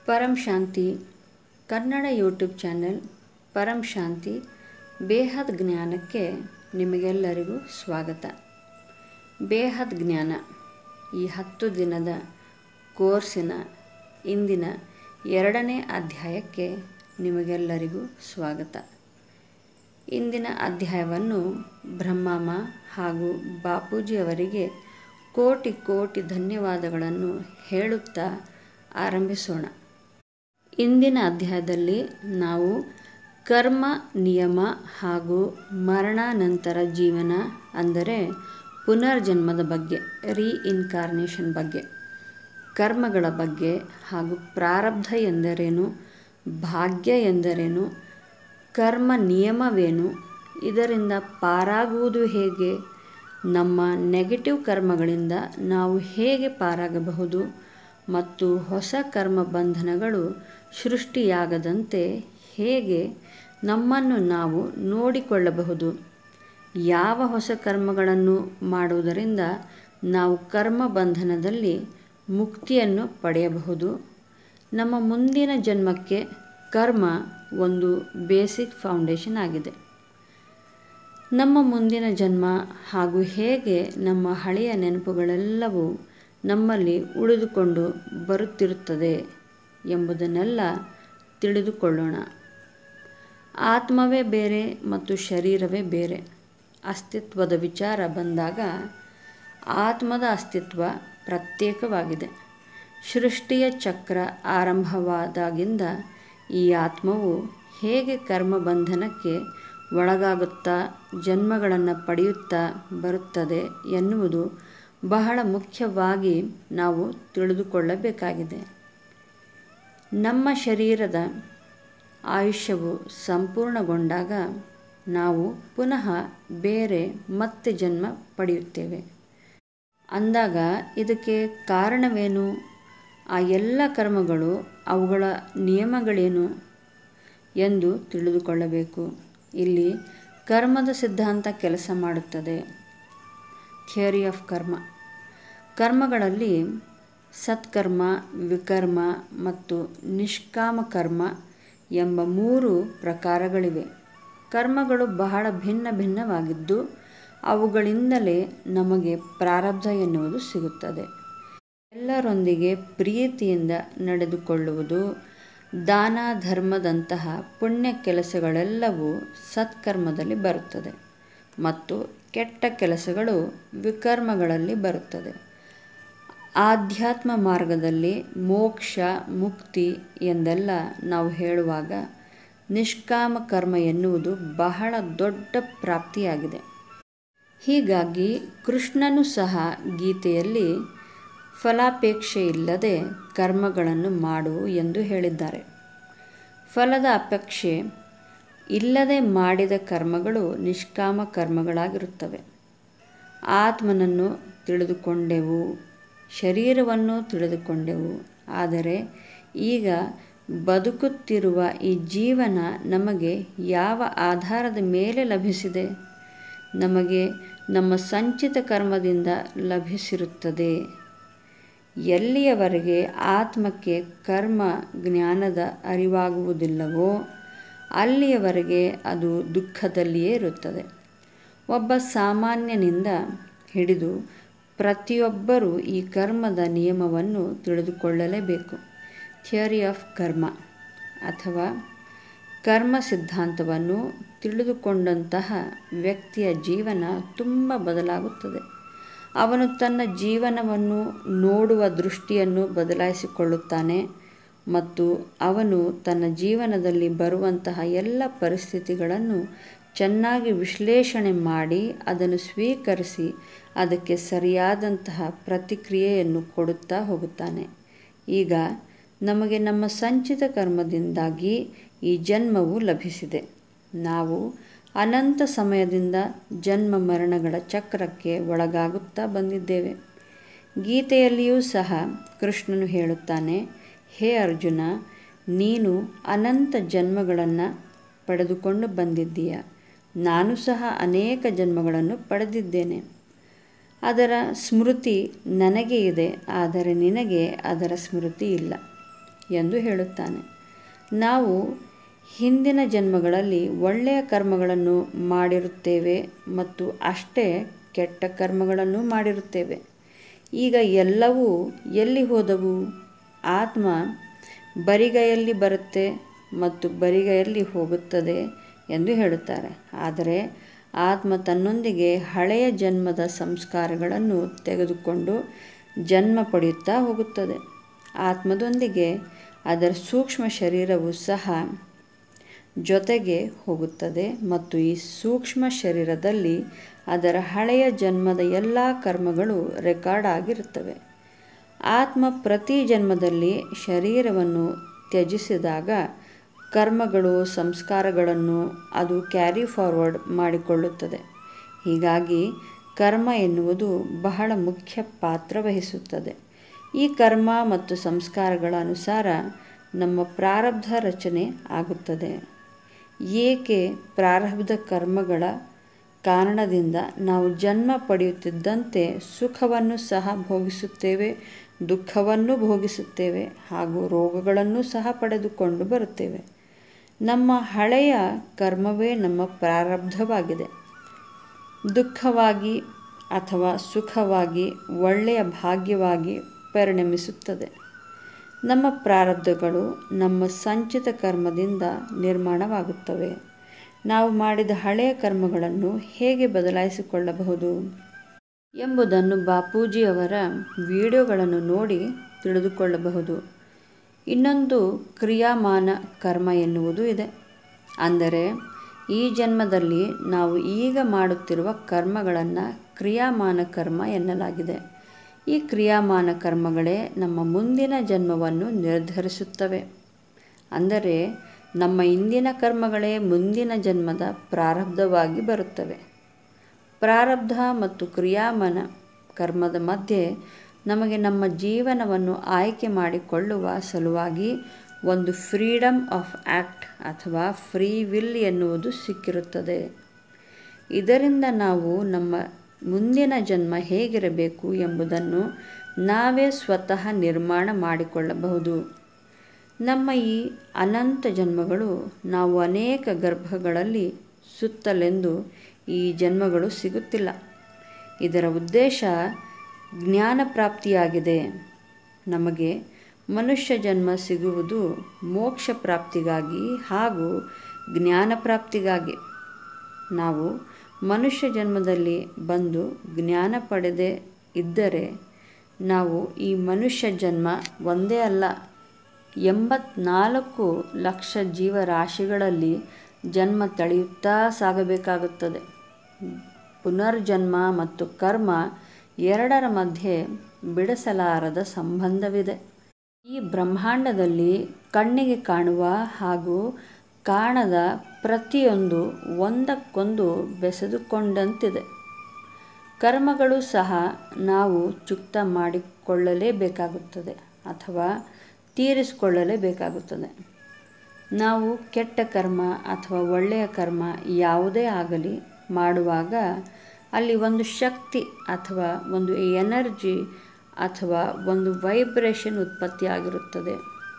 ಪರಂ Shanti Kannada YouTube channel Param Shanti ಬೇಹದ್ ಜ್ಞಾನಕ್ಕೆ ನಿಮಗೆಲ್ಲರಿಗೂ ಸ್ವಾಗತ ಬೇಹದ್ ಜ್ಞಾನ ಈ ಹತ್ತು ದಿನದ ಕೋರ್ಸಿನ ಇಂದಿನ ಎರಡನೇ ಅಧ್ಯಾಯಕ್ಕೆ ನಿಮಗೆಲ್ಲರಿಗೂ ಸ್ವಾಗತ ಇಂದಿನ ಅಧ್ಯಾಯವನ್ನು ಬ್ರಹ್ಮಮ್ಮ ಹಾಗೂ ಬಾಪೂಜಿಯವರಿಗೆ ಕೋಟಿ ಕೋಟಿ ಧನ್ಯವಾದಗಳನ್ನು ಹೇಳುತ್ತಾ ಆರಂಭಿಸೋಣ ಇಂದಿನ ಅಧ್ಯಾಯದಲ್ಲಿ ನಾವು ಕರ್ಮ ನಿಯಮ ಹಾಗೂ ಮರಣಾನಂತರ ಜೀವನ ಅಂದರೆ ಪುನರ್ಜನ್ಮದ ಬಗ್ಗೆ ರೀಇನ್ಕಾರ್ನೇಷನ್ ಬಗ್ಗೆ ಕರ್ಮಗಳ ಬಗ್ಗೆ ಹಾಗೂ ಪ್ರಾರಬ್ಧ ಎಂದರೇನು ಭಾಗ್ಯ ಎಂದರೇನು ಕರ್ಮ ನಿಯಮವೇನು ಇದರಿಂದ ಪಾರಾಗುವುದು ಹೇಗೆ ನಮ್ಮ ನೆಗೆಟಿವ್ ಕರ್ಮಗಳಿಂದ ನಾವು ಹೇಗೆ ಪಾರಾಗಬಹುದು ಮತ್ತು ಹೊಸ ಕರ್ಮ ಬಂಧನಗಳು ಸೃಷ್ಟಿಯಾಗದಂತೆ ಹೇಗೆ ನಮ್ಮನ್ನು ನಾವು ನೋಡಿಕೊಳ್ಳಬಹುದು ಯಾವ ಹೊಸ ಕರ್ಮಗಳನ್ನು ಮಾಡುವುದರಿಂದ ನಾವು ಕರ್ಮ ಬಂಧನದಲ್ಲಿ ಮುಕ್ತಿಯನ್ನು ಪಡೆಯಬಹುದು ನಮ್ಮ ಮುಂದಿನ ಜನ್ಮಕ್ಕೆ ಕರ್ಮ ಒಂದು ಬೇಸಿಕ್ ಫೌಂಡೇಶನ್ ಆಗಿದೆ ನಮ್ಮ ಮುಂದಿನ ಜನ್ಮ ಹಾಗೂ ಹೇಗೆ ನಮ್ಮ ಹಳೆಯ ನೆನಪುಗಳೆಲ್ಲವೂ ನಮ್ಮಲ್ಲಿ ಉಳಿದುಕೊಂಡು ಬರುತ್ತಿರುತ್ತದೆ ಎಂಬುದನ್ನೆಲ್ಲ ತಿಳಿದುಕೊಳ್ಳೋಣ ಆತ್ಮವೇ ಬೇರೆ ಮತ್ತು ಶರೀರವೇ ಬೇರೆ ಅಸ್ತಿತ್ವದ ವಿಚಾರ ಬಂದಾಗ ಆತ್ಮದ ಅಸ್ತಿತ್ವ ಪ್ರತ್ಯೇಕವಾಗಿದೆ ಸೃಷ್ಟಿಯ ಚಕ್ರ ಆರಂಭವಾದಾಗಿಂದ ಈ ಆತ್ಮವು ಹೇಗೆ ಕರ್ಮ ಬಂಧನಕ್ಕೆ ಒಳಗಾಗುತ್ತಾ ಜನ್ಮಗಳನ್ನು ಪಡೆಯುತ್ತಾ ಬರುತ್ತದೆ ಎನ್ನುವುದು ಬಹಳ ಮುಖ್ಯವಾಗಿ ನಾವು ತಿಳಿದುಕೊಳ್ಳಬೇಕಾಗಿದೆ ನಮ್ಮ ಶರೀರದ ಆಯುಷ್ಯವು ಸಂಪೂರ್ಣಗೊಂಡಾಗ ನಾವು ಪುನಃ ಬೇರೆ ಮತ್ತೆ ಜನ್ಮ ಪಡೆಯುತ್ತೇವೆ ಅಂದಾಗ ಇದಕ್ಕೆ ಕಾರಣವೇನು ಆ ಎಲ್ಲ ಕರ್ಮಗಳು ಅವುಗಳ ನಿಯಮಗಳೇನು ಎಂದು ತಿಳಿದುಕೊಳ್ಳಬೇಕು ಇಲ್ಲಿ ಕರ್ಮದ ಸಿದ್ಧಾಂತ ಕೆಲಸ ಮಾಡುತ್ತದೆ ಥಿಯರಿ ಆಫ್ ಕರ್ಮ ಕರ್ಮಗಳಲ್ಲಿ ಸತ್ಕರ್ಮ ವಿಕರ್ಮ ಮತ್ತು ನಿಷ್ಕಾಮ ಕರ್ಮ ಎಂಬ ಮೂರು ಪ್ರಕಾರಗಳಿವೆ ಕರ್ಮಗಳು ಬಹಳ ಭಿನ್ನ ಭಿನ್ನವಾಗಿದ್ದು ಅವುಗಳಿಂದಲೇ ನಮಗೆ ಪ್ರಾರಬ್ಧ ಎನ್ನುವುದು ಸಿಗುತ್ತದೆ ಎಲ್ಲರೊಂದಿಗೆ ಪ್ರೀತಿಯಿಂದ ನಡೆದುಕೊಳ್ಳುವುದು ದಾನ ಧರ್ಮದಂತಹ ಪುಣ್ಯ ಕೆಲಸಗಳೆಲ್ಲವೂ ಸತ್ಕರ್ಮದಲ್ಲಿ ಬರುತ್ತದೆ ಮತ್ತು ಕೆಟ್ಟ ಕೆಲಸಗಳು ವಿಕರ್ಮಗಳಲ್ಲಿ ಬರುತ್ತದೆ ಆಧ್ಯಾತ್ಮ ಮಾರ್ಗದಲ್ಲಿ ಮೋಕ್ಷ ಮುಕ್ತಿ ಎಂದೆಲ್ಲ ನಾವು ಹೇಳುವಾಗ ನಿಷ್ಕಾಮ ಕರ್ಮ ಎನ್ನುವುದು ಬಹಳ ದೊಡ್ಡ ಪ್ರಾಪ್ತಿಯಾಗಿದೆ ಹೀಗಾಗಿ ಕೃಷ್ಣನು ಸಹ ಗೀತೆಯಲ್ಲಿ ಫಲಾಪೇಕ್ಷೆ ಇಲ್ಲದೆ ಕರ್ಮಗಳನ್ನು ಮಾಡು ಎಂದು ಹೇಳಿದ್ದಾರೆ ಫಲದ ಅಪೇಕ್ಷೆ ಇಲ್ಲದೆ ಮಾಡಿದ ಕರ್ಮಗಳು ನಿಷ್ಕಾಮ ಕರ್ಮಗಳಾಗಿರುತ್ತವೆ ಆತ್ಮನನ್ನು ತಿಳಿದುಕೊಂಡೆವು ಶರೀರವನ್ನು ತಿಳಿದುಕೊಂಡೆವು ಆದರೆ ಈಗ ಬದುಕುತ್ತಿರುವ ಈ ಜೀವನ ನಮಗೆ ಯಾವ ಆಧಾರದ ಮೇಲೆ ಲಭಿಸಿದೆ ನಮಗೆ ನಮ್ಮ ಸಂಚಿತ ಕರ್ಮದಿಂದ ಲಭಿಸಿರುತ್ತದೆ ಎಲ್ಲಿಯವರೆಗೆ ಆತ್ಮಕ್ಕೆ ಕರ್ಮ ಜ್ಞಾನದ ಅರಿವಾಗುವುದಿಲ್ಲವೋ ಅಲ್ಲಿಯವರೆಗೆ ಅದು ದುಃಖದಲ್ಲಿಯೇ ಇರುತ್ತದೆ ಒಬ್ಬ ಸಾಮಾನ್ಯನಿಂದ ಹಿಡಿದು ಪ್ರತಿಯೊಬ್ಬರೂ ಈ ಕರ್ಮದ ನಿಯಮವನ್ನು ತಿಳಿದುಕೊಳ್ಳಲೇಬೇಕು ಥಿಯರಿ ಆಫ್ ಕರ್ಮ ಅಥವಾ ಕರ್ಮ ಸಿದ್ಧಾಂತವನ್ನು ತಿಳಿದುಕೊಂಡಂತಹ ವ್ಯಕ್ತಿಯ ಜೀವನ ತುಂಬ ಬದಲಾಗುತ್ತದೆ ಅವನು ತನ್ನ ಜೀವನವನ್ನು ನೋಡುವ ದೃಷ್ಟಿಯನ್ನು ಬದಲಾಯಿಸಿಕೊಳ್ಳುತ್ತಾನೆ ಮತ್ತು ಅವನು ತನ್ನ ಜೀವನದಲ್ಲಿ ಬರುವಂತಹ ಎಲ್ಲ ಪರಿಸ್ಥಿತಿಗಳನ್ನು ಚೆನ್ನಾಗಿ ವಿಶ್ಲೇಷಣೆ ಮಾಡಿ ಅದನ್ನು ಸ್ವೀಕರಿಸಿ ಅದಕ್ಕೆ ಸರಿಯಾದಂತಹ ಪ್ರತಿಕ್ರಿಯೆಯನ್ನು ಕೊಡುತ್ತಾ ಹೋಗುತ್ತಾನೆ ಈಗ ನಮಗೆ ನಮ್ಮ ಸಂಚಿತ ಕರ್ಮದಿಂದಾಗಿ ಈ ಜನ್ಮವು ಲಭಿಸಿದೆ ನಾವು ಅನಂತ ಸಮಯದಿಂದ ಜನ್ಮ ಮರಣಗಳ ಚಕ್ರಕ್ಕೆ ಒಳಗಾಗುತ್ತಾ ಬಂದಿದ್ದೇವೆ ಗೀತೆಯಲ್ಲಿಯೂ ಸಹ ಕೃಷ್ಣನು ಹೇಳುತ್ತಾನೆ ಹೇ ಅರ್ಜುನ ನೀನು ಅನಂತ ಜನ್ಮಗಳನ್ನು ಪಡೆದುಕೊಂಡು ಬಂದಿದ್ದೀಯ ನಾನು ಸಹ ಅನೇಕ ಜನ್ಮಗಳನ್ನು ಪಡೆದಿದ್ದೇನೆ ಅದರ ಸ್ಮೃತಿ ನನಗೆ ಇದೆ ಆದರೆ ನಿನಗೆ ಅದರ ಸ್ಮೃತಿ ಇಲ್ಲ ಎಂದು ಹೇಳುತ್ತಾನೆ ನಾವು ಹಿಂದಿನ ಜನ್ಮಗಳಲ್ಲಿ ಒಳ್ಳೆಯ ಕರ್ಮಗಳನ್ನು ಮಾಡಿರುತ್ತೇವೆ ಮತ್ತು ಅಷ್ಟೇ ಕೆಟ್ಟ ಕರ್ಮಗಳನ್ನು ಮಾಡಿರುತ್ತೇವೆ ಈಗ ಎಲ್ಲವೂ ಎಲ್ಲಿ ಹೋದವು ಆತ್ಮ ಬರಿಗೈಯಲ್ಲಿ ಬರುತ್ತೆ ಮತ್ತು ಬರಿಗೈಯಲ್ಲಿ ಹೋಗುತ್ತದೆ ಎಂದು ಹೇಳುತ್ತಾರೆ ಆದರೆ ಆತ್ಮ ತನ್ನೊಂದಿಗೆ ಹಳೆಯ ಜನ್ಮದ ಸಂಸ್ಕಾರಗಳನ್ನು ತೆಗೆದುಕೊಂಡು ಜನ್ಮ ಪಡೆಯುತ್ತಾ ಹೋಗುತ್ತದೆ ಆತ್ಮದೊಂದಿಗೆ ಅದರ ಸೂಕ್ಷ್ಮ ಶರೀರವು ಸಹ ಜೊತೆಗೆ ಹೋಗುತ್ತದೆ ಮತ್ತು ಈ ಸೂಕ್ಷ್ಮ ಶರೀರದಲ್ಲಿ ಅದರ ಹಳೆಯ ಜನ್ಮದ ಎಲ್ಲ ಕರ್ಮಗಳು ರೆಕಾರ್ಡ್ ಆಗಿರುತ್ತವೆ ಆತ್ಮ ಪ್ರತಿ ಜನ್ಮದಲ್ಲಿ ಶರೀರವನ್ನು ತ್ಯಜಿಸಿದಾಗ ಕರ್ಮಗಳು ಸಂಸ್ಕಾರಗಳನ್ನು ಅದು ಕ್ಯಾರಿ ಫಾರ್ವರ್ಡ್ ಮಾಡಿಕೊಳ್ಳುತ್ತದೆ ಹೀಗಾಗಿ ಕರ್ಮ ಎನ್ನುವುದು ಬಹಳ ಮುಖ್ಯ ಪಾತ್ರ ವಹಿಸುತ್ತದೆ ಈ ಕರ್ಮ ಮತ್ತು ಸಂಸ್ಕಾರಗಳ ಅನುಸಾರ ನಮ್ಮ ಪ್ರಾರಬ್ಧ ರಚನೆ ಆಗುತ್ತದೆ ಏಕೆ ಪ್ರಾರಬ್ಧ ಕರ್ಮಗಳ ಕಾರಣದಿಂದ ನಾವು ಜನ್ಮ ಪಡೆಯುತ್ತಿದ್ದಂತೆ ಸುಖವನ್ನು ಸಹ ಭೋಗಿಸುತ್ತೇವೆ ದುಃಖವನ್ನು ಭೋಗಿಸುತ್ತೇವೆ ಹಾಗೂ ರೋಗಗಳನ್ನು ಸಹ ಪಡೆದುಕೊಂಡು ಬರುತ್ತೇವೆ ನಮ್ಮ ಹಳೆಯ ಕರ್ಮವೇ ನಮ್ಮ ಪ್ರಾರಬ್ಧವಾಗಿದೆ ದುಃಖವಾಗಿ ಅಥವಾ ಸುಖವಾಗಿ ಒಳ್ಳೆಯ ಭಾಗ್ಯವಾಗಿ ಪರಿಣಮಿಸುತ್ತದೆ ನಮ್ಮ ಪ್ರಾರಬ್ಧಗಳು ನಮ್ಮ ಸಂಚಿತ ಕರ್ಮದಿಂದ ನಿರ್ಮಾಣವಾಗುತ್ತವೆ ನಾವು ಮಾಡಿದ ಹಳೆಯ ಕರ್ಮಗಳನ್ನು ಹೇಗೆ ಬದಲಾಯಿಸಿಕೊಳ್ಳಬಹುದು ಎಂಬುದನ್ನು ಬಾಪೂಜಿಯವರ ವಿಡಿಯೋಗಳನ್ನು ನೋಡಿ ತಿಳಿದುಕೊಳ್ಳಬಹುದು ಇನ್ನೊಂದು ಕ್ರಿಯಾಮಾನ ಕರ್ಮ ಎನ್ನುವುದು ಇದೆ ಅಂದರೆ ಈ ಜನ್ಮದಲ್ಲಿ ನಾವು ಈಗ ಮಾಡುತ್ತಿರುವ ಕರ್ಮಗಳನ್ನು ಕ್ರಿಯಾಮಾನ ಕರ್ಮ ಎನ್ನಲಾಗಿದೆ ಈ ಕ್ರಿಯಾಮಾನ ಕರ್ಮಗಳೇ ನಮ್ಮ ಮುಂದಿನ ಜನ್ಮವನ್ನು ನಿರ್ಧರಿಸುತ್ತವೆ ಅಂದರೆ ನಮ್ಮ ಇಂದಿನ ಕರ್ಮಗಳೇ ಮುಂದಿನ ಜನ್ಮದ ಪ್ರಾರಬ್ಧವಾಗಿ ಬರುತ್ತವೆ ಪ್ರಾರಬ್ಧ ಮತ್ತು ಕ್ರಿಯಾಮಾನ ಕರ್ಮದ ಮಧ್ಯೆ ನಮಗೆ ನಮ್ಮ ಜೀವನವನ್ನು ಆಯ್ಕೆ ಮಾಡಿಕೊಳ್ಳುವ ಸಲುವಾಗಿ ಒಂದು ಫ್ರೀಡಮ್ ಆಫ್ ಆ್ಯಕ್ಟ್ ಅಥವಾ ಫ್ರೀ ವಿಲ್ ಎನ್ನುವುದು ಸಿಕ್ಕಿರುತ್ತದೆ ಇದರಿಂದ ನಾವು ನಮ್ಮ ಮುಂದಿನ ಜನ್ಮ ಹೇಗಿರಬೇಕು ಎಂಬುದನ್ನು ನಾವೇ ಸ್ವತಃ ನಿರ್ಮಾಣ ಮಾಡಿಕೊಳ್ಳಬಹುದು ನಮ್ಮ ಈ ಅನಂತ ಜನ್ಮಗಳು ನಾವು ಅನೇಕ ಗರ್ಭಗಳಲ್ಲಿ ಸುತ್ತಲೆಂದು ಈ ಜನ್ಮಗಳು ಸಿಗುತ್ತಿಲ್ಲ ಇದರ ಉದ್ದೇಶ ಜ್ಞಾನ ಪ್ರಾಪ್ತಿಯಾಗಿದೆ ನಮಗೆ ಮನುಷ್ಯ ಜನ್ಮ ಸಿಗುವುದು ಮೋಕ್ಷ ಪ್ರಾಪ್ತಿಗಾಗಿ ಹಾಗೂ ಜ್ಞಾನ ಪ್ರಾಪ್ತಿಗಾಗಿ ನಾವು ಮನುಷ್ಯ ಜನ್ಮದಲ್ಲಿ ಬಂದು ಜ್ಞಾನ ಪಡೆದೇ ಇದ್ದರೆ ನಾವು ಈ ಮನುಷ್ಯ ಜನ್ಮ ಒಂದೇ ಅಲ್ಲ ಎಂಬತ್ನಾಲ್ಕು ಲಕ್ಷ ಜೀವರಾಶಿಗಳಲ್ಲಿ ಜನ್ಮ ತಳೆಯುತ್ತಾ ಸಾಗಬೇಕಾಗುತ್ತದೆ ಪುನರ್ಜನ್ಮ ಮತ್ತು ಕರ್ಮ ಎರಡರ ಮಧ್ಯೆ ಬಿಡಿಸಲಾರದ ಸಂಬಂಧವಿದೆ ಈ ಬ್ರಹ್ಮಾಂಡದಲ್ಲಿ ಕಣ್ಣಿಗೆ ಕಾಣುವ ಹಾಗೂ ಕಾಣದ ಪ್ರತಿಯೊಂದು ಒಂದಕ್ಕೊಂದು ಬೆಸೆದುಕೊಂಡಂತಿದೆ ಕರ್ಮಗಳು ಸಹ ನಾವು ಚುಕ್ತ ಮಾಡಿಕೊಳ್ಳಲೇಬೇಕಾಗುತ್ತದೆ ಅಥವಾ ತೀರಿಸಿಕೊಳ್ಳಲೇಬೇಕಾಗುತ್ತದೆ ನಾವು ಕೆಟ್ಟ ಕರ್ಮ ಅಥವಾ ಒಳ್ಳೆಯ ಕರ್ಮ ಯಾವುದೇ ಆಗಲಿ ಮಾಡುವಾಗ ಅಲ್ಲಿ ಒಂದು ಶಕ್ತಿ ಅಥವಾ ಒಂದು ಎನರ್ಜಿ ಅಥವಾ ಒಂದು ವೈಬ್ರೇಷನ್ ಉತ್ಪತ್ತಿಯಾಗಿರುತ್ತದೆ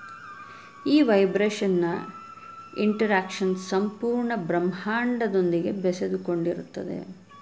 ಈ ವೈಬ್ರೇಷನ್ನ ಇಂಟರಾಕ್ಷನ್ ಸಂಪೂರ್ಣ ಬ್ರಹ್ಮಾಂಡದೊಂದಿಗೆ ಬೆಸೆದುಕೊಂಡಿರುತ್ತದೆ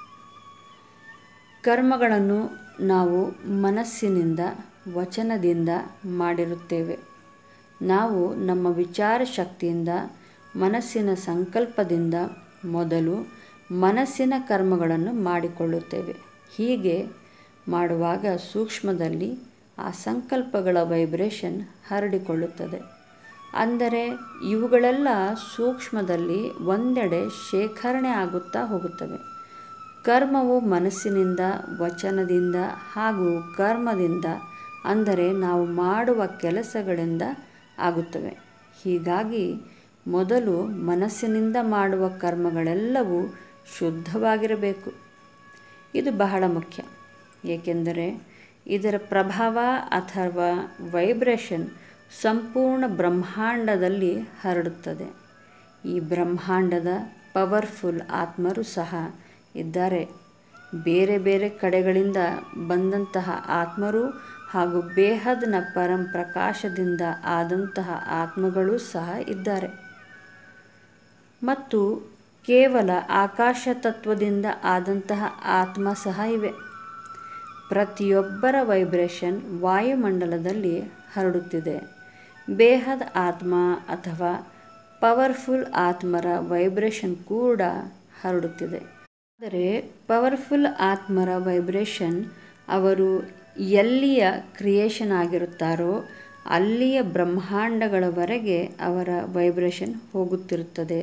ಕರ್ಮಗಳನ್ನು ನಾವು ಮನಸ್ಸಿನಿಂದ ವಚನದಿಂದ ಮಾಡಿರುತ್ತೇವೆ ನಾವು ನಮ್ಮ ವಿಚಾರ ಶಕ್ತಿಯಿಂದ ಮನಸ್ಸಿನ ಸಂಕಲ್ಪದಿಂದ ಮೊದಲು ಮನಸ್ಸಿನ ಕರ್ಮಗಳನ್ನು ಮಾಡಿಕೊಳ್ಳುತ್ತೇವೆ ಹೀಗೆ ಮಾಡುವಾಗ ಸೂಕ್ಷ್ಮದಲ್ಲಿ ಆ ಸಂಕಲ್ಪಗಳ ವೈಬ್ರೇಷನ್ ಹರಡಿಕೊಳ್ಳುತ್ತದೆ ಅಂದರೆ ಇವುಗಳೆಲ್ಲ ಸೂಕ್ಷ್ಮದಲ್ಲಿ ಒಂದೆಡೆ ಶೇಖರಣೆ ಆಗುತ್ತಾ ಹೋಗುತ್ತವೆ ಕರ್ಮವು ಮನಸ್ಸಿನಿಂದ ವಚನದಿಂದ ಹಾಗೂ ಕರ್ಮದಿಂದ ಅಂದರೆ ನಾವು ಮಾಡುವ ಕೆಲಸಗಳಿಂದ ಆಗುತ್ತವೆ ಹೀಗಾಗಿ ಮೊದಲು ಮನಸ್ಸಿನಿಂದ ಮಾಡುವ ಕರ್ಮಗಳೆಲ್ಲವೂ ಶುದ್ಧವಾಗಿರಬೇಕು ಇದು ಬಹಳ ಮುಖ್ಯ ಏಕೆಂದರೆ ಇದರ ಪ್ರಭಾವ ಅಥವಾ ವೈಬ್ರೇಷನ್ ಸಂಪೂರ್ಣ ಬ್ರಹ್ಮಾಂಡದಲ್ಲಿ ಹರಡುತ್ತದೆ ಈ ಬ್ರಹ್ಮಾಂಡದ ಪವರ್ಫುಲ್ ಆತ್ಮರು ಸಹ ಇದ್ದಾರೆ ಬೇರೆ ಬೇರೆ ಕಡೆಗಳಿಂದ ಬಂದಂತಹ ಆತ್ಮರು ಹಾಗೂ ಬೇಹದ್ನ ಪರಂ ಪ್ರಕಾಶದಿಂದ ಆದಂತಹ ಆತ್ಮಗಳೂ ಸಹ ಇದ್ದಾರೆ ಮತ್ತು ಕೇವಲ ಆಕಾಶ ತತ್ವದಿಂದ ಆದಂತಹ ಆತ್ಮ ಸಹ ಇವೆ ಪ್ರತಿಯೊಬ್ಬರ ವೈಬ್ರೇಷನ್ ವಾಯುಮಂಡಲದಲ್ಲಿ ಹರಡುತ್ತಿದೆ ಬೇಹದ ಆತ್ಮ ಅಥವಾ ಪವರ್ಫುಲ್ ಆತ್ಮರ ವೈಬ್ರೇಷನ್ ಕೂಡ ಹರಡುತ್ತಿದೆ ಆದರೆ ಪವರ್ಫುಲ್ ಆತ್ಮರ ವೈಬ್ರೇಷನ್ ಅವರು ಎಲ್ಲಿಯ ಕ್ರಿಯೇಷನ್ ಆಗಿರುತ್ತಾರೋ ಅಲ್ಲಿಯ ಬ್ರಹ್ಮಾಂಡಗಳವರೆಗೆ ಅವರ ವೈಬ್ರೇಷನ್ ಹೋಗುತ್ತಿರುತ್ತದೆ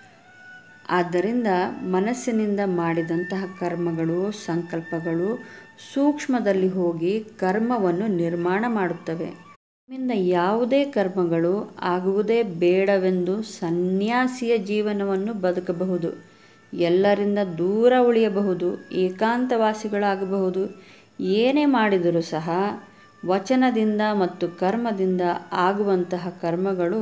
ಆದ್ದರಿಂದ ಮನಸ್ಸಿನಿಂದ ಮಾಡಿದಂತಹ ಕರ್ಮಗಳು ಸಂಕಲ್ಪಗಳು ಸೂಕ್ಷ್ಮದಲ್ಲಿ ಹೋಗಿ ಕರ್ಮವನ್ನು ನಿರ್ಮಾಣ ಮಾಡುತ್ತವೆ ನಮ್ಮಿಂದ ಯಾವುದೇ ಕರ್ಮಗಳು ಆಗುವುದೇ ಬೇಡವೆಂದು ಸನ್ಯಾಸಿಯ ಜೀವನವನ್ನು ಬದುಕಬಹುದು ಎಲ್ಲರಿಂದ ದೂರ ಉಳಿಯಬಹುದು ಏಕಾಂತವಾಸಿಗಳಾಗಬಹುದು ಏನೇ ಮಾಡಿದರೂ ಸಹ ವಚನದಿಂದ ಮತ್ತು ಕರ್ಮದಿಂದ ಆಗುವಂತಹ ಕರ್ಮಗಳು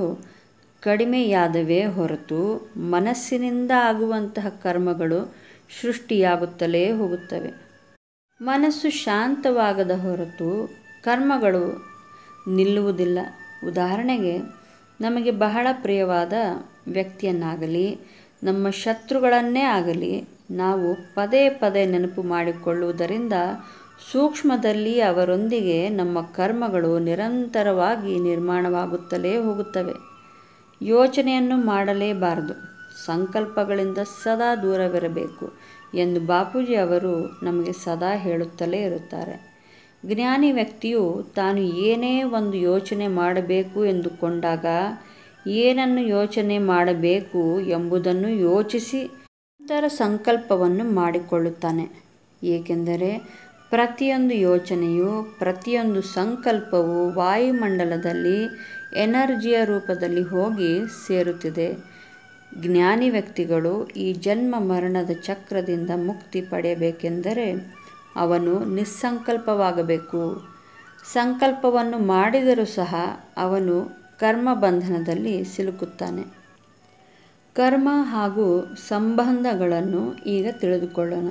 ಕಡಿಮೆಯಾದವೇ ಹೊರತು ಮನಸ್ಸಿನಿಂದ ಆಗುವಂತಹ ಕರ್ಮಗಳು ಸೃಷ್ಟಿಯಾಗುತ್ತಲೇ ಹೋಗುತ್ತವೆ ಮನಸ್ಸು ಶಾಂತವಾಗದ ಹೊರತು ಕರ್ಮಗಳು ನಿಲ್ಲುವುದಿಲ್ಲ ಉದಾಹರಣೆಗೆ ನಮಗೆ ಬಹಳ ಪ್ರಿಯವಾದ ವ್ಯಕ್ತಿಯನ್ನಾಗಲಿ ನಮ್ಮ ಶತ್ರುಗಳನ್ನೇ ಆಗಲಿ ನಾವು ಪದೇ ಪದೇ ನೆನಪು ಮಾಡಿಕೊಳ್ಳುವುದರಿಂದ ಸೂಕ್ಷ್ಮದಲ್ಲಿ ಅವರೊಂದಿಗೆ ನಮ್ಮ ಕರ್ಮಗಳು ನಿರಂತರವಾಗಿ ನಿರ್ಮಾಣವಾಗುತ್ತಲೇ ಹೋಗುತ್ತವೆ ಯೋಚನೆಯನ್ನು ಮಾಡಲೇಬಾರದು ಸಂಕಲ್ಪಗಳಿಂದ ಸದಾ ದೂರವಿರಬೇಕು ಎಂದು ಬಾಪೂಜಿ ಅವರು ನಮಗೆ ಸದಾ ಹೇಳುತ್ತಲೇ ಇರುತ್ತಾರೆ ಜ್ಞಾನಿ ವ್ಯಕ್ತಿಯು ತಾನು ಏನೇ ಒಂದು ಯೋಚನೆ ಮಾಡಬೇಕು ಎಂದುಕೊಂಡಾಗ ಏನನ್ನು ಯೋಚನೆ ಮಾಡಬೇಕು ಎಂಬುದನ್ನು ಯೋಚಿಸಿ ನಂತರ ಸಂಕಲ್ಪವನ್ನು ಮಾಡಿಕೊಳ್ಳುತ್ತಾನೆ ಏಕೆಂದರೆ ಪ್ರತಿಯೊಂದು ಯೋಚನೆಯು ಪ್ರತಿಯೊಂದು ಸಂಕಲ್ಪವು ವಾಯುಮಂಡಲದಲ್ಲಿ ಎನರ್ಜಿಯ ರೂಪದಲ್ಲಿ ಹೋಗಿ ಸೇರುತ್ತಿದೆ ಜ್ಞಾನಿ ವ್ಯಕ್ತಿಗಳು ಈ ಜನ್ಮ ಮರಣದ ಚಕ್ರದಿಂದ ಮುಕ್ತಿ ಪಡೆಯಬೇಕೆಂದರೆ ಅವನು ನಿಸ್ಸಂಕಲ್ಪವಾಗಬೇಕು ಸಂಕಲ್ಪವನ್ನು ಮಾಡಿದರೂ ಸಹ ಅವನು ಕರ್ಮ ಬಂಧನದಲ್ಲಿ ಸಿಲುಕುತ್ತಾನೆ ಕರ್ಮ ಹಾಗೂ ಸಂಬಂಧಗಳನ್ನು ಈಗ ತಿಳಿದುಕೊಳ್ಳೋಣ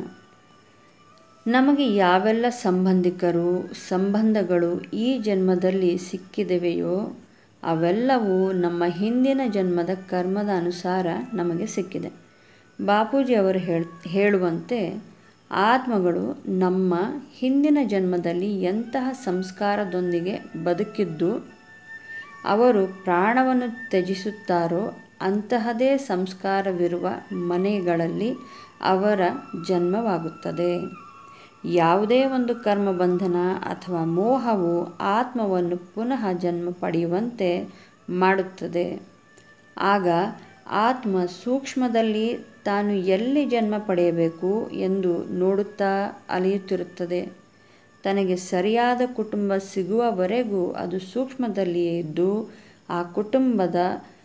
ನಮಗೆ ಯಾವೆಲ್ಲ ಸಂಬಂಧಿಕರು ಸಂಬಂಧಗಳು ಈ ಜನ್ಮದಲ್ಲಿ ಸಿಕ್ಕಿದೆವೆಯೋ ಅವೆಲ್ಲವೂ ನಮ್ಮ ಹಿಂದಿನ ಜನ್ಮದ ಕರ್ಮದ ಅನುಸಾರ ನಮಗೆ ಸಿಕ್ಕಿದೆ ಬಾಪೂಜಿ ಅವರು ಹೇಳ್ ಹೇಳುವಂತೆ ಆತ್ಮಗಳು ನಮ್ಮ ಹಿಂದಿನ ಜನ್ಮದಲ್ಲಿ ಎಂತಹ ಸಂಸ್ಕಾರದೊಂದಿಗೆ ಬದುಕಿದ್ದು ಅವರು ಪ್ರಾಣವನ್ನು ತ್ಯಜಿಸುತ್ತಾರೋ ಅಂತಹದೇ ಸಂಸ್ಕಾರವಿರುವ ಮನೆಗಳಲ್ಲಿ ಅವರ ಜನ್ಮವಾಗುತ್ತದೆ ಯಾವುದೇ ಒಂದು ಕರ್ಮ ಬಂಧನ ಅಥವಾ ಮೋಹವು ಆತ್ಮವನ್ನು ಪುನಃ ಜನ್ಮ ಪಡೆಯುವಂತೆ ಮಾಡುತ್ತದೆ ಆಗ ಆತ್ಮ ಸೂಕ್ಷ್ಮದಲ್ಲಿ ತಾನು ಎಲ್ಲಿ ಜನ್ಮ ಪಡೆಯಬೇಕು ಎಂದು ನೋಡುತ್ತಾ ಅಲಿಯುತ್ತಿರುತ್ತದೆ ತನಗೆ ಸರಿಯಾದ ಕುಟುಂಬ ಸಿಗುವವರೆಗೂ ಅದು ಸೂಕ್ಷ್ಮದಲ್ಲಿಯೇ ಇದ್ದು ಆ ಕುಟುಂಬದ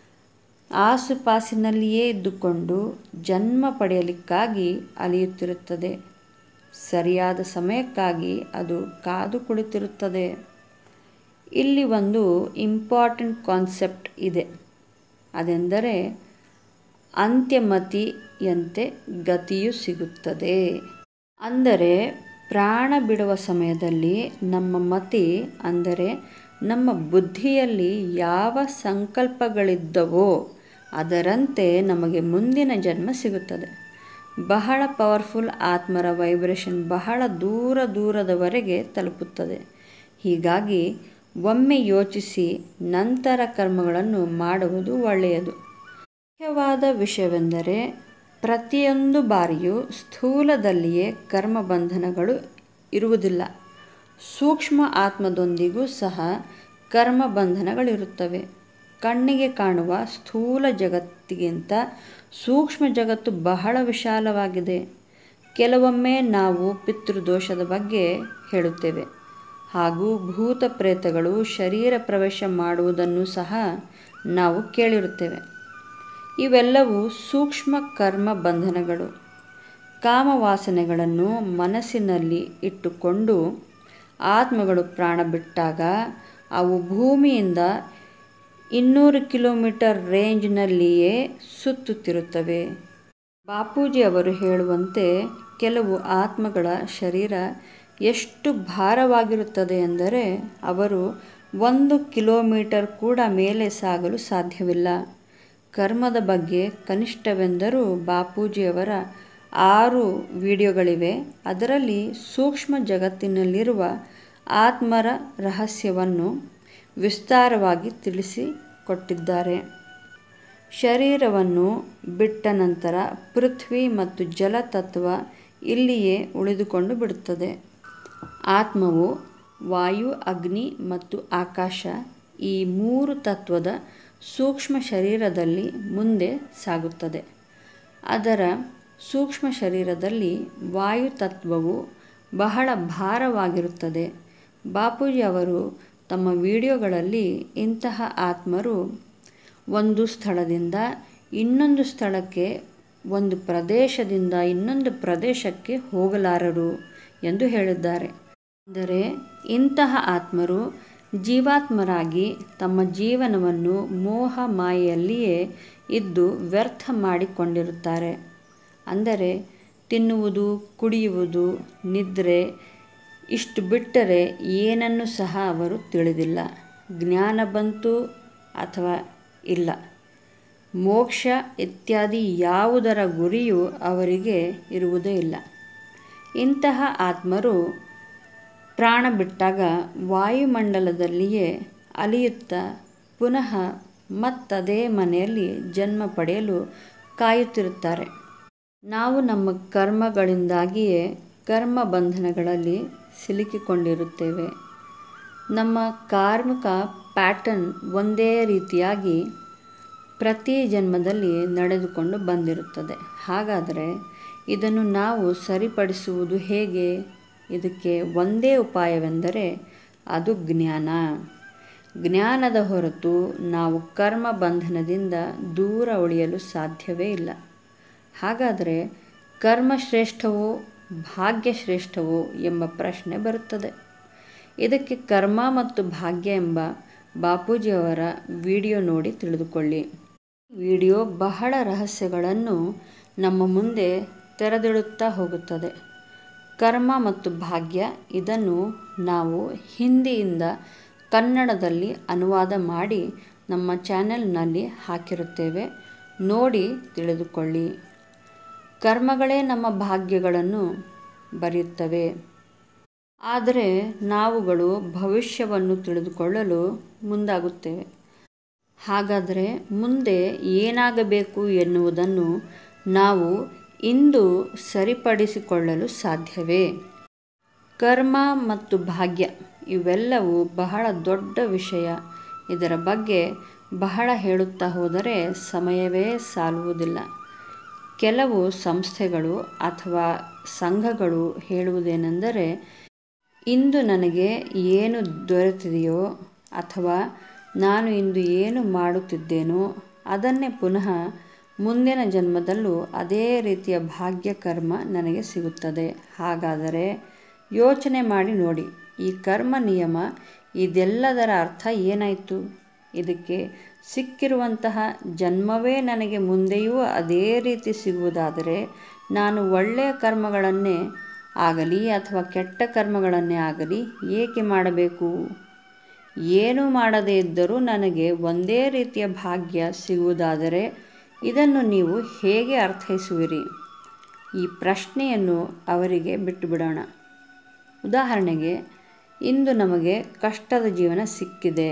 ಆಸುಪಾಸಿನಲ್ಲಿಯೇ ಇದ್ದುಕೊಂಡು ಜನ್ಮ ಪಡೆಯಲಿಕ್ಕಾಗಿ ಅಲಿಯುತ್ತಿರುತ್ತದೆ ಸರಿಯಾದ ಸಮಯಕ್ಕಾಗಿ ಅದು ಕಾದು ಕುಳಿತಿರುತ್ತದೆ ಇಲ್ಲಿ ಒಂದು ಇಂಪಾರ್ಟೆಂಟ್ ಕಾನ್ಸೆಪ್ಟ್ ಇದೆ ಅದೆಂದರೆ ಅಂತ್ಯಮತಿಯಂತೆ ಗತಿಯು ಸಿಗುತ್ತದೆ ಅಂದರೆ ಪ್ರಾಣ ಬಿಡುವ ಸಮಯದಲ್ಲಿ ನಮ್ಮ ಮತಿ ಅಂದರೆ ನಮ್ಮ ಬುದ್ಧಿಯಲ್ಲಿ ಯಾವ ಸಂಕಲ್ಪಗಳಿದ್ದವೋ ಅದರಂತೆ ನಮಗೆ ಮುಂದಿನ ಜನ್ಮ ಸಿಗುತ್ತದೆ ಬಹಳ ಪವರ್ಫುಲ್ ಆತ್ಮರ ವೈಬ್ರೇಷನ್ ಬಹಳ ದೂರ ದೂರದವರೆಗೆ ತಲುಪುತ್ತದೆ ಹೀಗಾಗಿ ಒಮ್ಮೆ ಯೋಚಿಸಿ ನಂತರ ಕರ್ಮಗಳನ್ನು ಮಾಡುವುದು ಒಳ್ಳೆಯದು ಮುಖ್ಯವಾದ ವಿಷಯವೆಂದರೆ ಪ್ರತಿಯೊಂದು ಬಾರಿಯೂ ಸ್ಥೂಲದಲ್ಲಿಯೇ ಕರ್ಮ ಬಂಧನಗಳು ಇರುವುದಿಲ್ಲ ಸೂಕ್ಷ್ಮ ಆತ್ಮದೊಂದಿಗೂ ಸಹ ಕರ್ಮ ಬಂಧನಗಳಿರುತ್ತವೆ ಕಣ್ಣಿಗೆ ಕಾಣುವ ಸ್ಥೂಲ ಜಗತ್ತಿಗಿಂತ ಸೂಕ್ಷ್ಮ ಜಗತ್ತು ಬಹಳ ವಿಶಾಲವಾಗಿದೆ ಕೆಲವೊಮ್ಮೆ ನಾವು ಪಿತೃದೋಷದ ಬಗ್ಗೆ ಹೇಳುತ್ತೇವೆ ಹಾಗೂ ಭೂತ ಪ್ರೇತಗಳು ಶರೀರ ಪ್ರವೇಶ ಮಾಡುವುದನ್ನು ಸಹ ನಾವು ಕೇಳಿರುತ್ತೇವೆ ಇವೆಲ್ಲವೂ ಸೂಕ್ಷ್ಮ ಕರ್ಮ ಬಂಧನಗಳು ಕಾಮವಾಸನೆಗಳನ್ನು ಮನಸ್ಸಿನಲ್ಲಿ ಇಟ್ಟುಕೊಂಡು ಆತ್ಮಗಳು ಪ್ರಾಣ ಬಿಟ್ಟಾಗ ಅವು ಭೂಮಿಯಿಂದ ಇನ್ನೂರು ಕಿಲೋಮೀಟರ್ ರೇಂಜ್ನಲ್ಲಿಯೇ ಸುತ್ತುತ್ತಿರುತ್ತವೆ ಬಾಪೂಜಿ ಅವರು ಹೇಳುವಂತೆ ಕೆಲವು ಆತ್ಮಗಳ ಶರೀರ ಎಷ್ಟು ಭಾರವಾಗಿರುತ್ತದೆ ಎಂದರೆ ಅವರು ಒಂದು ಕಿಲೋಮೀಟರ್ ಕೂಡ ಮೇಲೆ ಸಾಗಲು ಸಾಧ್ಯವಿಲ್ಲ ಕರ್ಮದ ಬಗ್ಗೆ ಕನಿಷ್ಠವೆಂದರೂ ಬಾಪೂಜಿಯವರ ಆರು ವಿಡಿಯೋಗಳಿವೆ ಅದರಲ್ಲಿ ಸೂಕ್ಷ್ಮ ಜಗತ್ತಿನಲ್ಲಿರುವ ಆತ್ಮರ ರಹಸ್ಯವನ್ನು ವಿಸ್ತಾರವಾಗಿ ತಿಳಿಸಿಕೊಟ್ಟಿದ್ದಾರೆ ಶರೀರವನ್ನು ಬಿಟ್ಟ ನಂತರ ಪೃಥ್ವಿ ಮತ್ತು ಜಲ ತತ್ವ ಇಲ್ಲಿಯೇ ಉಳಿದುಕೊಂಡು ಬಿಡುತ್ತದೆ ಆತ್ಮವು ವಾಯು ಅಗ್ನಿ ಮತ್ತು ಆಕಾಶ ಈ ಮೂರು ತತ್ವದ ಸೂಕ್ಷ್ಮ ಶರೀರದಲ್ಲಿ ಮುಂದೆ ಸಾಗುತ್ತದೆ ಅದರ ಸೂಕ್ಷ್ಮ ಶರೀರದಲ್ಲಿ ವಾಯು ತತ್ವವು ಬಹಳ ಭಾರವಾಗಿರುತ್ತದೆ ಬಾಪೂಜಿ ಅವರು ತಮ್ಮ ವಿಡಿಯೋಗಳಲ್ಲಿ ಇಂತಹ ಆತ್ಮರು ಒಂದು ಸ್ಥಳದಿಂದ ಇನ್ನೊಂದು ಸ್ಥಳಕ್ಕೆ ಒಂದು ಪ್ರದೇಶದಿಂದ ಇನ್ನೊಂದು ಪ್ರದೇಶಕ್ಕೆ ಹೋಗಲಾರರು ಎಂದು ಹೇಳಿದ್ದಾರೆ ಅಂದರೆ ಇಂತಹ ಆತ್ಮರು ಜೀವಾತ್ಮರಾಗಿ ತಮ್ಮ ಜೀವನವನ್ನು ಮೋಹ ಮಾಯೆಯಲ್ಲಿಯೇ ಇದ್ದು ವ್ಯರ್ಥ ಮಾಡಿಕೊಂಡಿರುತ್ತಾರೆ ಅಂದರೆ ತಿನ್ನುವುದು ಕುಡಿಯುವುದು ನಿದ್ರೆ ಇಷ್ಟು ಬಿಟ್ಟರೆ ಏನನ್ನು ಸಹ ಅವರು ತಿಳಿದಿಲ್ಲ ಜ್ಞಾನ ಬಂತು ಅಥವಾ ಇಲ್ಲ ಮೋಕ್ಷ ಇತ್ಯಾದಿ ಯಾವುದರ ಗುರಿಯೂ ಅವರಿಗೆ ಇರುವುದೇ ಇಲ್ಲ ಇಂತಹ ಆತ್ಮರು ಪ್ರಾಣ ಬಿಟ್ಟಾಗ ವಾಯುಮಂಡಲದಲ್ಲಿಯೇ ಅಲಿಯುತ್ತಾ ಪುನಃ ಮತ್ತದೇ ಮನೆಯಲ್ಲಿ ಜನ್ಮ ಪಡೆಯಲು ಕಾಯುತ್ತಿರುತ್ತಾರೆ ನಾವು ನಮ್ಮ ಕರ್ಮಗಳಿಂದಾಗಿಯೇ ಕರ್ಮ ಬಂಧನಗಳಲ್ಲಿ ಸಿಲುಕಿಕೊಂಡಿರುತ್ತೇವೆ ನಮ್ಮ ಕಾರ್ಮಿಕ ಪ್ಯಾಟರ್ನ್ ಒಂದೇ ರೀತಿಯಾಗಿ ಪ್ರತಿ ಜನ್ಮದಲ್ಲಿ ನಡೆದುಕೊಂಡು ಬಂದಿರುತ್ತದೆ ಹಾಗಾದರೆ ಇದನ್ನು ನಾವು ಸರಿಪಡಿಸುವುದು ಹೇಗೆ ಇದಕ್ಕೆ ಒಂದೇ ಉಪಾಯವೆಂದರೆ ಅದು ಜ್ಞಾನ ಜ್ಞಾನದ ಹೊರತು ನಾವು ಕರ್ಮ ಬಂಧನದಿಂದ ದೂರ ಉಳಿಯಲು ಸಾಧ್ಯವೇ ಇಲ್ಲ ಹಾಗಾದರೆ ಕರ್ಮ ಶ್ರೇಷ್ಠವೋ ಭಾಗ್ಯ ಶ್ರೇಷ್ಠವೋ ಎಂಬ ಪ್ರಶ್ನೆ ಬರುತ್ತದೆ ಇದಕ್ಕೆ ಕರ್ಮ ಮತ್ತು ಭಾಗ್ಯ ಎಂಬ ಬಾಪೂಜಿಯವರ ವಿಡಿಯೋ ನೋಡಿ ತಿಳಿದುಕೊಳ್ಳಿ ವಿಡಿಯೋ ಬಹಳ ರಹಸ್ಯಗಳನ್ನು ನಮ್ಮ ಮುಂದೆ ತೆರೆದಿಡುತ್ತಾ ಹೋಗುತ್ತದೆ ಕರ್ಮ ಮತ್ತು ಭಾಗ್ಯ ಇದನ್ನು ನಾವು ಹಿಂದಿಯಿಂದ ಕನ್ನಡದಲ್ಲಿ ಅನುವಾದ ಮಾಡಿ ನಮ್ಮ ಚಾನೆಲ್ನಲ್ಲಿ ಹಾಕಿರುತ್ತೇವೆ ನೋಡಿ ತಿಳಿದುಕೊಳ್ಳಿ ಕರ್ಮಗಳೇ ನಮ್ಮ ಭಾಗ್ಯಗಳನ್ನು ಬರೆಯುತ್ತವೆ ಆದರೆ ನಾವುಗಳು ಭವಿಷ್ಯವನ್ನು ತಿಳಿದುಕೊಳ್ಳಲು ಮುಂದಾಗುತ್ತೇವೆ ಹಾಗಾದರೆ ಮುಂದೆ ಏನಾಗಬೇಕು ಎನ್ನುವುದನ್ನು ನಾವು ಇಂದು ಸರಿಪಡಿಸಿಕೊಳ್ಳಲು ಸಾಧ್ಯವೇ ಕರ್ಮ ಮತ್ತು ಭಾಗ್ಯ ಇವೆಲ್ಲವೂ ಬಹಳ ದೊಡ್ಡ ವಿಷಯ ಇದರ ಬಗ್ಗೆ ಬಹಳ ಹೇಳುತ್ತಾ ಹೋದರೆ ಸಮಯವೇ ಸಾಲುವುದಿಲ್ಲ ಕೆಲವು ಸಂಸ್ಥೆಗಳು ಅಥವಾ ಸಂಘಗಳು ಹೇಳುವುದೇನೆಂದರೆ ಇಂದು ನನಗೆ ಏನು ದೊರೆತಿದೆಯೋ ಅಥವಾ ನಾನು ಇಂದು ಏನು ಮಾಡುತ್ತಿದ್ದೇನೋ ಅದನ್ನೇ ಪುನಃ ಮುಂದಿನ ಜನ್ಮದಲ್ಲೂ ಅದೇ ರೀತಿಯ ಭಾಗ್ಯ ಕರ್ಮ ನನಗೆ ಸಿಗುತ್ತದೆ ಹಾಗಾದರೆ ಯೋಚನೆ ಮಾಡಿ ನೋಡಿ ಈ ಕರ್ಮ ನಿಯಮ ಇದೆಲ್ಲದರ ಅರ್ಥ ಏನಾಯಿತು ಇದಕ್ಕೆ ಸಿಕ್ಕಿರುವಂತಹ ಜನ್ಮವೇ ನನಗೆ ಮುಂದೆಯೂ ಅದೇ ರೀತಿ ಸಿಗುವುದಾದರೆ ನಾನು ಒಳ್ಳೆಯ ಕರ್ಮಗಳನ್ನೇ ಆಗಲಿ ಅಥವಾ ಕೆಟ್ಟ ಕರ್ಮಗಳನ್ನೇ ಆಗಲಿ ಏಕೆ ಮಾಡಬೇಕು ಏನೂ ಮಾಡದೇ ಇದ್ದರೂ ನನಗೆ ಒಂದೇ ರೀತಿಯ ಭಾಗ್ಯ ಸಿಗುವುದಾದರೆ ಇದನ್ನು ನೀವು ಹೇಗೆ ಅರ್ಥೈಸುವಿರಿ ಈ ಪ್ರಶ್ನೆಯನ್ನು ಅವರಿಗೆ ಬಿಟ್ಟುಬಿಡೋಣ ಉದಾಹರಣೆಗೆ ಇಂದು ನಮಗೆ ಕಷ್ಟದ ಜೀವನ ಸಿಕ್ಕಿದೆ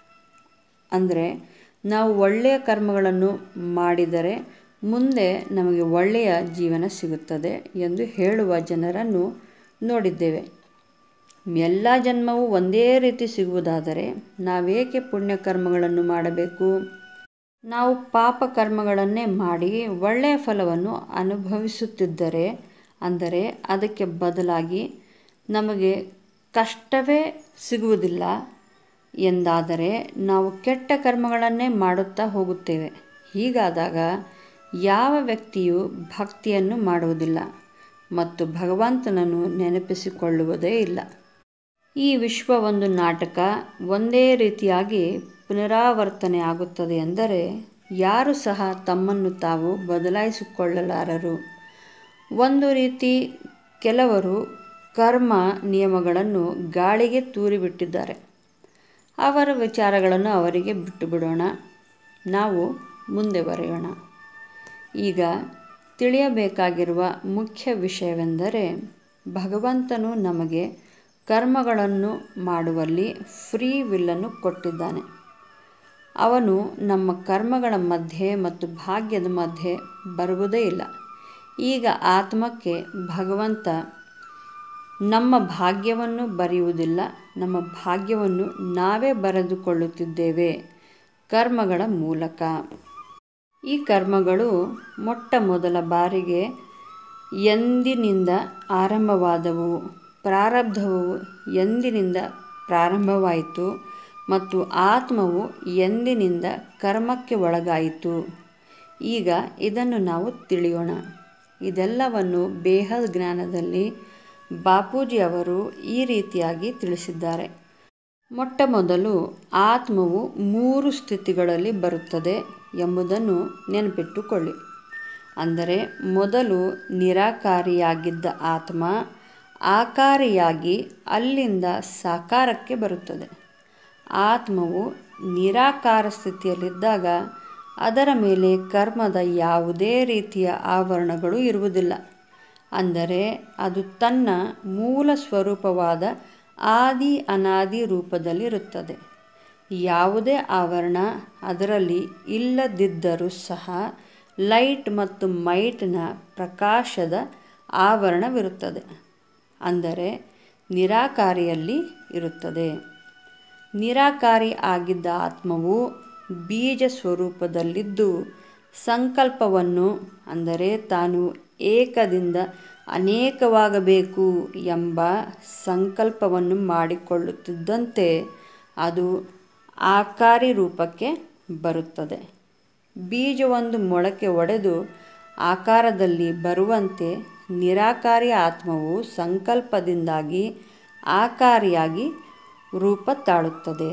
ಅಂದರೆ ನಾವು ಒಳ್ಳೆಯ ಕರ್ಮಗಳನ್ನು ಮಾಡಿದರೆ ಮುಂದೆ ನಮಗೆ ಒಳ್ಳೆಯ ಜೀವನ ಸಿಗುತ್ತದೆ ಎಂದು ಹೇಳುವ ಜನರನ್ನು ನೋಡಿದ್ದೇವೆ ಎಲ್ಲ ಜನ್ಮವೂ ಒಂದೇ ರೀತಿ ಸಿಗುವುದಾದರೆ ನಾವೇಕೆ ಪುಣ್ಯ ಕರ್ಮಗಳನ್ನು ಮಾಡಬೇಕು ನಾವು ಪಾಪ ಕರ್ಮಗಳನ್ನೇ ಮಾಡಿ ಒಳ್ಳೆಯ ಫಲವನ್ನು ಅನುಭವಿಸುತ್ತಿದ್ದರೆ ಅಂದರೆ ಅದಕ್ಕೆ ಬದಲಾಗಿ ನಮಗೆ ಕಷ್ಟವೇ ಸಿಗುವುದಿಲ್ಲ ಎಂದಾದರೆ ನಾವು ಕೆಟ್ಟ ಕರ್ಮಗಳನ್ನೇ ಮಾಡುತ್ತಾ ಹೋಗುತ್ತೇವೆ ಹೀಗಾದಾಗ ಯಾವ ವ್ಯಕ್ತಿಯು ಭಕ್ತಿಯನ್ನು ಮಾಡುವುದಿಲ್ಲ ಮತ್ತು ಭಗವಂತನನ್ನು ನೆನಪಿಸಿಕೊಳ್ಳುವುದೇ ಇಲ್ಲ ಈ ವಿಶ್ವ ಒಂದು ನಾಟಕ ಒಂದೇ ರೀತಿಯಾಗಿ ಪುನರಾವರ್ತನೆ ಆಗುತ್ತದೆ ಎಂದರೆ ಯಾರು ಸಹ ತಮ್ಮನ್ನು ತಾವು ಬದಲಾಯಿಸಿಕೊಳ್ಳಲಾರರು ಒಂದು ರೀತಿ ಕೆಲವರು ಕರ್ಮ ನಿಯಮಗಳನ್ನು ಗಾಳಿಗೆ ತೂರಿಬಿಟ್ಟಿದ್ದಾರೆ ಅವರ ವಿಚಾರಗಳನ್ನು ಅವರಿಗೆ ಬಿಟ್ಟು ಬಿಡೋಣ ನಾವು ಮುಂದೆ ಬರೆಯೋಣ ಈಗ ತಿಳಿಯಬೇಕಾಗಿರುವ ಮುಖ್ಯ ವಿಷಯವೆಂದರೆ ಭಗವಂತನು ನಮಗೆ ಕರ್ಮಗಳನ್ನು ಮಾಡುವಲ್ಲಿ ಫ್ರೀ ವಿಲ್ಲನ್ನು ಕೊಟ್ಟಿದ್ದಾನೆ ಅವನು ನಮ್ಮ ಕರ್ಮಗಳ ಮಧ್ಯೆ ಮತ್ತು ಭಾಗ್ಯದ ಮಧ್ಯೆ ಬರುವುದೇ ಇಲ್ಲ ಈಗ ಆತ್ಮಕ್ಕೆ ಭಗವಂತ ನಮ್ಮ ಭಾಗ್ಯವನ್ನು ಬರೆಯುವುದಿಲ್ಲ ನಮ್ಮ ಭಾಗ್ಯವನ್ನು ನಾವೇ ಬರೆದುಕೊಳ್ಳುತ್ತಿದ್ದೇವೆ ಕರ್ಮಗಳ ಮೂಲಕ ಈ ಕರ್ಮಗಳು ಮೊಟ್ಟ ಮೊದಲ ಬಾರಿಗೆ ಎಂದಿನಿಂದ ಆರಂಭವಾದವು ಪ್ರಾರಬ್ಧವು ಎಂದಿನಿಂದ ಪ್ರಾರಂಭವಾಯಿತು ಮತ್ತು ಆತ್ಮವು ಎಂದಿನಿಂದ ಕರ್ಮಕ್ಕೆ ಒಳಗಾಯಿತು ಈಗ ಇದನ್ನು ನಾವು ತಿಳಿಯೋಣ ಇದೆಲ್ಲವನ್ನು ಬೇಹದ್ ಜ್ಞಾನದಲ್ಲಿ ಬಾಪೂಜಿ ಅವರು ಈ ರೀತಿಯಾಗಿ ತಿಳಿಸಿದ್ದಾರೆ ಮೊಟ್ಟ ಮೊದಲು ಆತ್ಮವು ಮೂರು ಸ್ಥಿತಿಗಳಲ್ಲಿ ಬರುತ್ತದೆ ಎಂಬುದನ್ನು ನೆನಪಿಟ್ಟುಕೊಳ್ಳಿ ಅಂದರೆ ಮೊದಲು ನಿರಾಕಾರಿಯಾಗಿದ್ದ ಆತ್ಮ ಆಕಾರಿಯಾಗಿ ಅಲ್ಲಿಂದ ಸಾಕಾರಕ್ಕೆ ಬರುತ್ತದೆ ಆತ್ಮವು ನಿರಾಕಾರ ಸ್ಥಿತಿಯಲ್ಲಿದ್ದಾಗ ಅದರ ಮೇಲೆ ಕರ್ಮದ ಯಾವುದೇ ರೀತಿಯ ಆವರಣಗಳು ಇರುವುದಿಲ್ಲ ಅಂದರೆ ಅದು ತನ್ನ ಮೂಲ ಸ್ವರೂಪವಾದ ಆದಿ ಅನಾದಿ ರೂಪದಲ್ಲಿರುತ್ತದೆ ಯಾವುದೇ ಆವರಣ ಅದರಲ್ಲಿ ಇಲ್ಲದಿದ್ದರೂ ಸಹ ಲೈಟ್ ಮತ್ತು ಮೈಟ್ನ ಪ್ರಕಾಶದ ಆವರಣವಿರುತ್ತದೆ ಅಂದರೆ ನಿರಾಕಾರಿಯಲ್ಲಿ ಇರುತ್ತದೆ ನಿರಾಕಾರಿ ಆಗಿದ್ದ ಆತ್ಮವು ಬೀಜ ಸ್ವರೂಪದಲ್ಲಿದ್ದು ಸಂಕಲ್ಪವನ್ನು ಅಂದರೆ ತಾನು ಏಕದಿಂದ ಅನೇಕವಾಗಬೇಕು ಎಂಬ ಸಂಕಲ್ಪವನ್ನು ಮಾಡಿಕೊಳ್ಳುತ್ತಿದ್ದಂತೆ ಅದು ಆಕಾರಿ ರೂಪಕ್ಕೆ ಬರುತ್ತದೆ ಬೀಜವೊಂದು ಮೊಳಕೆ ಒಡೆದು ಆಕಾರದಲ್ಲಿ ಬರುವಂತೆ ನಿರಾಕಾರಿ ಆತ್ಮವು ಸಂಕಲ್ಪದಿಂದಾಗಿ ಆಕಾರಿಯಾಗಿ ರೂಪ ತಾಳುತ್ತದೆ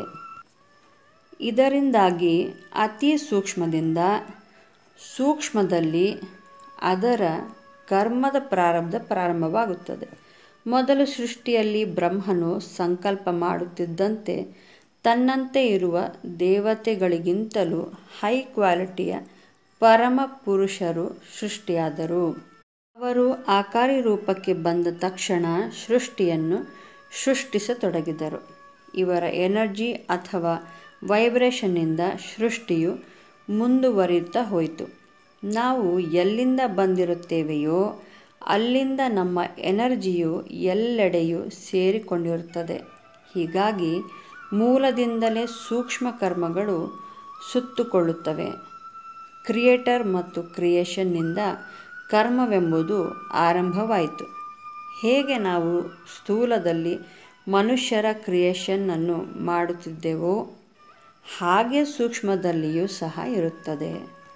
ಇದರಿಂದಾಗಿ ಅತಿ ಸೂಕ್ಷ್ಮದಿಂದ ಸೂಕ್ಷ್ಮದಲ್ಲಿ ಅದರ ಕರ್ಮದ ಪ್ರಾರಬ್ಧ ಪ್ರಾರಂಭವಾಗುತ್ತದೆ ಮೊದಲು ಸೃಷ್ಟಿಯಲ್ಲಿ ಬ್ರಹ್ಮನು ಸಂಕಲ್ಪ ಮಾಡುತ್ತಿದ್ದಂತೆ ತನ್ನಂತೆ ಇರುವ ದೇವತೆಗಳಿಗಿಂತಲೂ ಹೈ ಕ್ವಾಲಿಟಿಯ ಪರಮ ಪುರುಷರು ಸೃಷ್ಟಿಯಾದರು ಅವರು ಆಕಾರಿ ರೂಪಕ್ಕೆ ಬಂದ ತಕ್ಷಣ ಸೃಷ್ಟಿಯನ್ನು ಸೃಷ್ಟಿಸತೊಡಗಿದರು ಇವರ ಎನರ್ಜಿ ಅಥವಾ ವೈಬ್ರೇಷನ್ನಿಂದ ಸೃಷ್ಟಿಯು ಮುಂದುವರಿಯುತ್ತಾ ಹೋಯಿತು ನಾವು ಎಲ್ಲಿಂದ ಬಂದಿರುತ್ತೇವೆಯೋ ಅಲ್ಲಿಂದ ನಮ್ಮ ಎನರ್ಜಿಯು ಎಲ್ಲೆಡೆಯೂ ಸೇರಿಕೊಂಡಿರುತ್ತದೆ ಹೀಗಾಗಿ ಮೂಲದಿಂದಲೇ ಸೂಕ್ಷ್ಮ ಕರ್ಮಗಳು ಸುತ್ತುಕೊಳ್ಳುತ್ತವೆ ಕ್ರಿಯೇಟರ್ ಮತ್ತು ಕ್ರಿಯೇಷನ್ನಿಂದ ಕರ್ಮವೆಂಬುದು ಆರಂಭವಾಯಿತು ಹೇಗೆ ನಾವು ಸ್ಥೂಲದಲ್ಲಿ ಮನುಷ್ಯರ ಕ್ರಿಯೇಷನ್ನನ್ನು ಮಾಡುತ್ತಿದ್ದೆವೋ ಹಾಗೆ ಸೂಕ್ಷ್ಮದಲ್ಲಿಯೂ ಸಹ ಇರುತ್ತದೆ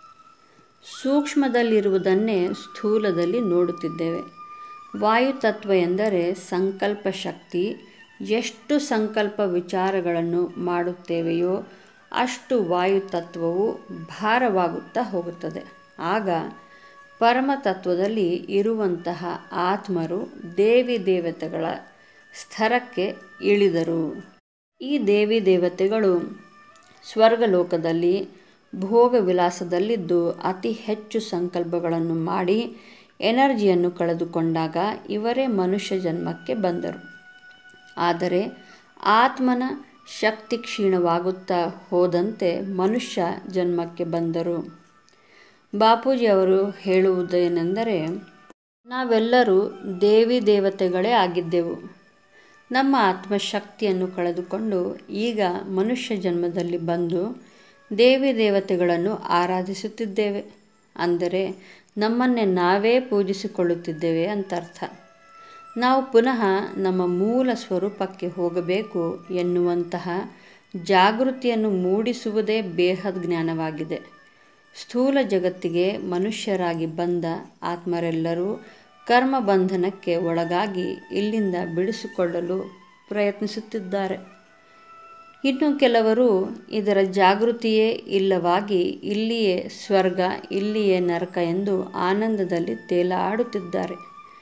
ಸೂಕ್ಷ್ಮದಲ್ಲಿರುವುದನ್ನೇ ಸ್ಥೂಲದಲ್ಲಿ ನೋಡುತ್ತಿದ್ದೇವೆ ವಾಯುತತ್ವ ಎಂದರೆ ಸಂಕಲ್ಪ ಶಕ್ತಿ ಎಷ್ಟು ಸಂಕಲ್ಪ ವಿಚಾರಗಳನ್ನು ಮಾಡುತ್ತೇವೆಯೋ ಅಷ್ಟು ವಾಯುತತ್ವವು ಭಾರವಾಗುತ್ತಾ ಹೋಗುತ್ತದೆ ಆಗ ಪರಮತತ್ವದಲ್ಲಿ ಇರುವಂತಹ ಆತ್ಮರು ದೇವಿ ದೇವತೆಗಳ ಸ್ತರಕ್ಕೆ ಇಳಿದರು ಈ ದೇವಿ ದೇವತೆಗಳು ಸ್ವರ್ಗಲೋಕದಲ್ಲಿ ಭೋಗ ವಿಲಾಸದಲ್ಲಿದ್ದು ಅತಿ ಹೆಚ್ಚು ಸಂಕಲ್ಪಗಳನ್ನು ಮಾಡಿ ಎನರ್ಜಿಯನ್ನು ಕಳೆದುಕೊಂಡಾಗ ಇವರೇ ಮನುಷ್ಯ ಜನ್ಮಕ್ಕೆ ಬಂದರು ಆದರೆ ಆತ್ಮನ ಶಕ್ತಿ ಕ್ಷೀಣವಾಗುತ್ತಾ ಹೋದಂತೆ ಮನುಷ್ಯ ಜನ್ಮಕ್ಕೆ ಬಂದರು ಬಾಪೂಜಿ ಅವರು ಹೇಳುವುದೇನೆಂದರೆ ನಾವೆಲ್ಲರೂ ದೇವಿ ದೇವತೆಗಳೇ ಆಗಿದ್ದೆವು ನಮ್ಮ ಆತ್ಮಶಕ್ತಿಯನ್ನು ಕಳೆದುಕೊಂಡು ಈಗ ಮನುಷ್ಯ ಜನ್ಮದಲ್ಲಿ ಬಂದು ದೇವಿ ದೇವತೆಗಳನ್ನು ಆರಾಧಿಸುತ್ತಿದ್ದೇವೆ ಅಂದರೆ ನಮ್ಮನ್ನೇ ನಾವೇ ಪೂಜಿಸಿಕೊಳ್ಳುತ್ತಿದ್ದೇವೆ ಅಂತ ಅರ್ಥ ನಾವು ಪುನಃ ನಮ್ಮ ಮೂಲ ಸ್ವರೂಪಕ್ಕೆ ಹೋಗಬೇಕು ಎನ್ನುವಂತಹ ಜಾಗೃತಿಯನ್ನು ಮೂಡಿಸುವುದೇ ಬೇಹದ್ ಜ್ಞಾನವಾಗಿದೆ ಸ್ಥೂಲ ಜಗತ್ತಿಗೆ ಮನುಷ್ಯರಾಗಿ ಬಂದ ಆತ್ಮರೆಲ್ಲರೂ ಕರ್ಮ ಬಂಧನಕ್ಕೆ ಒಳಗಾಗಿ ಇಲ್ಲಿಂದ ಬಿಡಿಸಿಕೊಳ್ಳಲು ಪ್ರಯತ್ನಿಸುತ್ತಿದ್ದಾರೆ ಇನ್ನು ಕೆಲವರು ಇದರ ಜಾಗೃತಿಯೇ ಇಲ್ಲವಾಗಿ ಇಲ್ಲಿಯೇ ಸ್ವರ್ಗ ಇಲ್ಲಿಯೇ ನರಕ ಎಂದು ಆನಂದದಲ್ಲಿ ತೇಲಾಡುತ್ತಿದ್ದಾರೆ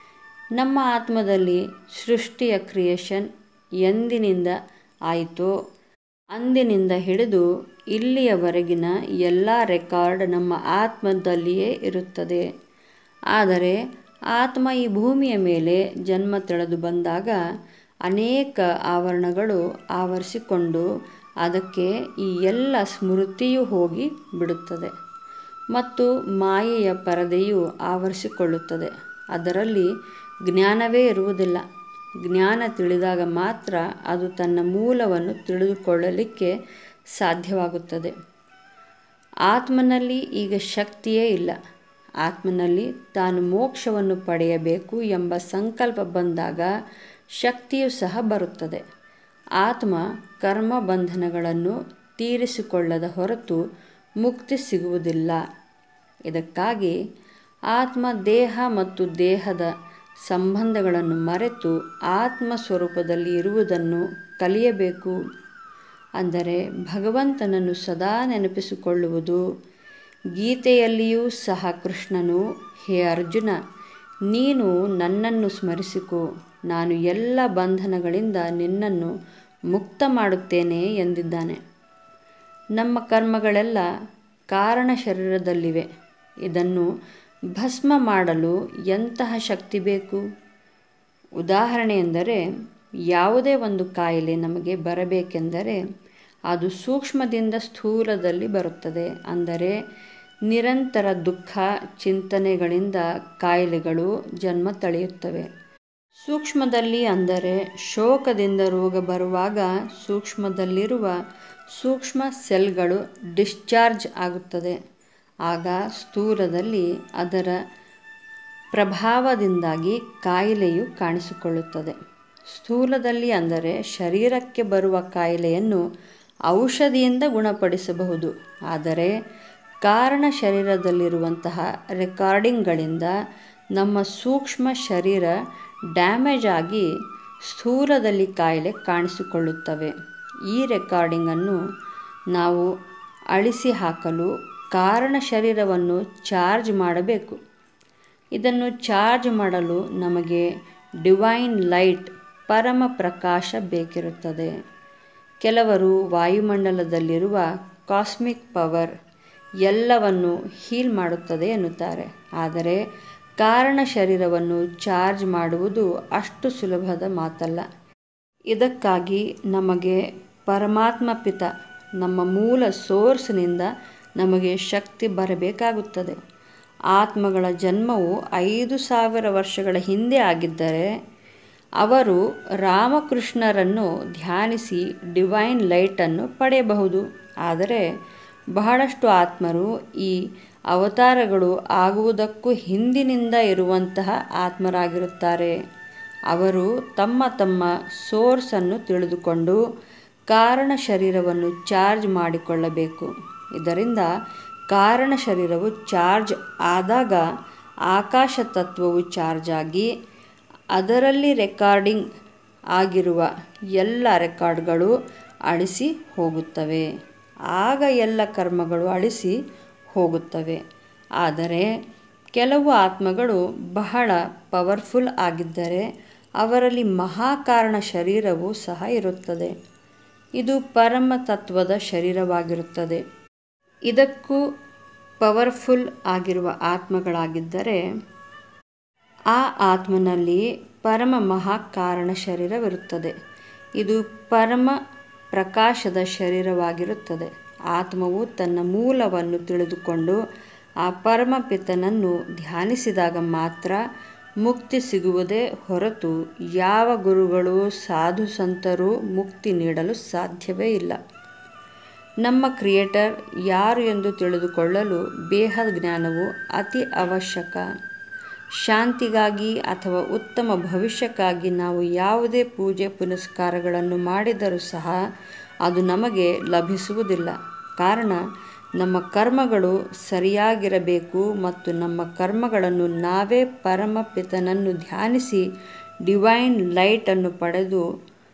ನಮ್ಮ ಆತ್ಮದಲ್ಲಿ ಸೃಷ್ಟಿಯ ಕ್ರಿಯೇಷನ್ ಎಂದಿನಿಂದ ಆಯಿತೋ ಅಂದಿನಿಂದ ಹಿಡಿದು ಇಲ್ಲಿಯವರೆಗಿನ ಎಲ್ಲ ರೆಕಾರ್ಡ್ ನಮ್ಮ ಆತ್ಮದಲ್ಲಿಯೇ ಇರುತ್ತದೆ ಆದರೆ ಆತ್ಮ ಈ ಭೂಮಿಯ ಮೇಲೆ ಜನ್ಮ ತೆಳೆದು ಬಂದಾಗ ಅನೇಕ ಆವರಣಗಳು ಆವರಿಸಿಕೊಂಡು ಅದಕ್ಕೆ ಈ ಎಲ್ಲ ಸ್ಮೃತಿಯೂ ಹೋಗಿ ಬಿಡುತ್ತದೆ ಮತ್ತು ಮಾಯೆಯ ಪರದೆಯು ಆವರಿಸಿಕೊಳ್ಳುತ್ತದೆ ಅದರಲ್ಲಿ ಜ್ಞಾನವೇ ಇರುವುದಿಲ್ಲ ಜ್ಞಾನ ತಿಳಿದಾಗ ಮಾತ್ರ ಅದು ತನ್ನ ಮೂಲವನ್ನು ತಿಳಿದುಕೊಳ್ಳಲಿಕ್ಕೆ ಸಾಧ್ಯವಾಗುತ್ತದೆ ಆತ್ಮನಲ್ಲಿ ಈಗ ಶಕ್ತಿಯೇ ಇಲ್ಲ ಆತ್ಮನಲ್ಲಿ ತಾನು ಮೋಕ್ಷವನ್ನು ಪಡೆಯಬೇಕು ಎಂಬ ಸಂಕಲ್ಪ ಬಂದಾಗ ಶಕ್ತಿಯು ಸಹ ಬರುತ್ತದೆ ಆತ್ಮ ಕರ್ಮ ಬಂಧನಗಳನ್ನು ತೀರಿಸಿಕೊಳ್ಳದ ಹೊರತು ಮುಕ್ತಿ ಸಿಗುವುದಿಲ್ಲ ಇದಕ್ಕಾಗಿ ಆತ್ಮ ದೇಹ ಮತ್ತು ದೇಹದ ಸಂಬಂಧಗಳನ್ನು ಮರೆತು ಆತ್ಮ ಸ್ವರೂಪದಲ್ಲಿ ಇರುವುದನ್ನು ಕಲಿಯಬೇಕು ಅಂದರೆ ಭಗವಂತನನ್ನು ಸದಾ ನೆನಪಿಸಿಕೊಳ್ಳುವುದು ಗೀತೆಯಲ್ಲಿಯೂ ಸಹ ಕೃಷ್ಣನು ಹೇ ಅರ್ಜುನ ನೀನು ನನ್ನನ್ನು ಸ್ಮರಿಸಿಕೊ ನಾನು ಎಲ್ಲ ಬಂಧನಗಳಿಂದ ನಿನ್ನನ್ನು ಮುಕ್ತ ಮಾಡುತ್ತೇನೆ ಎಂದಿದ್ದಾನೆ ನಮ್ಮ ಕರ್ಮಗಳೆಲ್ಲ ಕಾರಣ ಶರೀರದಲ್ಲಿವೆ ಇದನ್ನು ಭಸ್ಮ ಮಾಡಲು ಎಂತಹ ಶಕ್ತಿ ಬೇಕು ಉದಾಹರಣೆ ಎಂದರೆ ಯಾವುದೇ ಒಂದು ಕಾಯಿಲೆ ನಮಗೆ ಬರಬೇಕೆಂದರೆ ಅದು ಸೂಕ್ಷ್ಮದಿಂದ ಸ್ಥೂಲದಲ್ಲಿ ಬರುತ್ತದೆ ಅಂದರೆ ನಿರಂತರ ದುಃಖ ಚಿಂತನೆಗಳಿಂದ ಕಾಯಿಲೆಗಳು ಜನ್ಮ ತಳೆಯುತ್ತವೆ ಸೂಕ್ಷ್ಮದಲ್ಲಿ ಅಂದರೆ ಶೋಕದಿಂದ ರೋಗ ಬರುವಾಗ ಸೂಕ್ಷ್ಮದಲ್ಲಿರುವ ಸೂಕ್ಷ್ಮ ಸೆಲ್ಗಳು ಡಿಸ್ಚಾರ್ಜ್ ಆಗುತ್ತದೆ ಆಗ ಸ್ಥೂಲದಲ್ಲಿ ಅದರ ಪ್ರಭಾವದಿಂದಾಗಿ ಕಾಯಿಲೆಯು ಕಾಣಿಸಿಕೊಳ್ಳುತ್ತದೆ ಸ್ಥೂಲದಲ್ಲಿ ಅಂದರೆ ಶರೀರಕ್ಕೆ ಬರುವ ಕಾಯಿಲೆಯನ್ನು ಔಷಧಿಯಿಂದ ಗುಣಪಡಿಸಬಹುದು ಆದರೆ ಕಾರಣ ಶರೀರದಲ್ಲಿರುವಂತಹ ರೆಕಾರ್ಡಿಂಗ್ಗಳಿಂದ ನಮ್ಮ ಸೂಕ್ಷ್ಮ ಶರೀರ ಡ್ಯಾಮೇಜ್ ಆಗಿ ಸ್ಥೂಲದಲ್ಲಿ ಕಾಯಿಲೆ ಕಾಣಿಸಿಕೊಳ್ಳುತ್ತವೆ ಈ ರೆಕಾರ್ಡಿಂಗನ್ನು ನಾವು ಅಳಿಸಿ ಹಾಕಲು ಕಾರಣ ಶರೀರವನ್ನು ಚಾರ್ಜ್ ಮಾಡಬೇಕು ಇದನ್ನು ಚಾರ್ಜ್ ಮಾಡಲು ನಮಗೆ ಡಿವೈನ್ ಲೈಟ್ ಪರಮ ಪ್ರಕಾಶ ಬೇಕಿರುತ್ತದೆ ಕೆಲವರು ವಾಯುಮಂಡಲದಲ್ಲಿರುವ ಕಾಸ್ಮಿಕ್ ಪವರ್ ಎಲ್ಲವನ್ನು ಹೀಲ್ ಮಾಡುತ್ತದೆ ಎನ್ನುತ್ತಾರೆ ಆದರೆ ಕಾರಣ ಶರೀರವನ್ನು ಚಾರ್ಜ್ ಮಾಡುವುದು ಅಷ್ಟು ಸುಲಭದ ಮಾತಲ್ಲ ಇದಕ್ಕಾಗಿ ನಮಗೆ ಪರಮಾತ್ಮ ಪಿತ ನಮ್ಮ ಮೂಲ ಸೋರ್ಸ್ನಿಂದ ನಮಗೆ ಶಕ್ತಿ ಬರಬೇಕಾಗುತ್ತದೆ ಆತ್ಮಗಳ ಜನ್ಮವು ಐದು ಸಾವಿರ ವರ್ಷಗಳ ಹಿಂದೆ ಆಗಿದ್ದರೆ ಅವರು ರಾಮಕೃಷ್ಣರನ್ನು ಧ್ಯಾನಿಸಿ ಡಿವೈನ್ ಲೈಟನ್ನು ಪಡೆಯಬಹುದು ಆದರೆ ಬಹಳಷ್ಟು ಆತ್ಮರು ಈ ಅವತಾರಗಳು ಆಗುವುದಕ್ಕೂ ಹಿಂದಿನಿಂದ ಇರುವಂತಹ ಆತ್ಮರಾಗಿರುತ್ತಾರೆ ಅವರು ತಮ್ಮ ತಮ್ಮ ಸೋರ್ಸನ್ನು ತಿಳಿದುಕೊಂಡು ಕಾರಣ ಶರೀರವನ್ನು ಚಾರ್ಜ್ ಮಾಡಿಕೊಳ್ಳಬೇಕು ಇದರಿಂದ ಕಾರಣ ಶರೀರವು ಚಾರ್ಜ್ ಆದಾಗ ಆಕಾಶ ತತ್ವವು ಚಾರ್ಜ್ ಆಗಿ ಅದರಲ್ಲಿ ರೆಕಾರ್ಡಿಂಗ್ ಆಗಿರುವ ಎಲ್ಲ ರೆಕಾರ್ಡ್ಗಳು ಅಳಿಸಿ ಹೋಗುತ್ತವೆ ಆಗ ಎಲ್ಲ ಕರ್ಮಗಳು ಅಳಿಸಿ ಹೋಗುತ್ತವೆ ಆದರೆ ಕೆಲವು ಆತ್ಮಗಳು ಬಹಳ ಪವರ್ಫುಲ್ ಆಗಿದ್ದರೆ ಅವರಲ್ಲಿ ಮಹಾಕಾರಣ ಶರೀರವು ಸಹ ಇರುತ್ತದೆ ಇದು ಪರಮ ತತ್ವದ ಶರೀರವಾಗಿರುತ್ತದೆ ಇದಕ್ಕೂ ಪವರ್ಫುಲ್ ಆಗಿರುವ ಆತ್ಮಗಳಾಗಿದ್ದರೆ ಆ ಆತ್ಮನಲ್ಲಿ ಪರಮ ಮಹಾಕಾರಣ ಶರೀರವಿರುತ್ತದೆ ಇದು ಪರಮ ಪ್ರಕಾಶದ ಶರೀರವಾಗಿರುತ್ತದೆ ಆತ್ಮವು ತನ್ನ ಮೂಲವನ್ನು ತಿಳಿದುಕೊಂಡು ಆ ಪರಮಪಿತನನ್ನು ಧ್ಯಾನಿಸಿದಾಗ ಮಾತ್ರ ಮುಕ್ತಿ ಸಿಗುವುದೇ ಹೊರತು ಯಾವ ಗುರುಗಳು ಸಾಧು ಸಂತರು ಮುಕ್ತಿ ನೀಡಲು ಸಾಧ್ಯವೇ ಇಲ್ಲ ನಮ್ಮ ಕ್ರಿಯೇಟರ್ ಯಾರು ಎಂದು ತಿಳಿದುಕೊಳ್ಳಲು ಬೇಹದ ಜ್ಞಾನವು ಅತಿ ಅವಶ್ಯಕ ಶಾಂತಿಗಾಗಿ ಅಥವಾ ಉತ್ತಮ ಭವಿಷ್ಯಕ್ಕಾಗಿ ನಾವು ಯಾವುದೇ ಪೂಜೆ ಪುನಸ್ಕಾರಗಳನ್ನು ಮಾಡಿದರೂ ಸಹ ಅದು ನಮಗೆ ಲಭಿಸುವುದಿಲ್ಲ ಕಾರಣ ನಮ್ಮ ಕರ್ಮಗಳು ಸರಿಯಾಗಿರಬೇಕು ಮತ್ತು ನಮ್ಮ ಕರ್ಮಗಳನ್ನು ನಾವೇ ಪರಮಪಿತನನ್ನು ಧ್ಯಾನಿಸಿ ಡಿವೈನ್ ಲೈಟನ್ನು ಪಡೆದು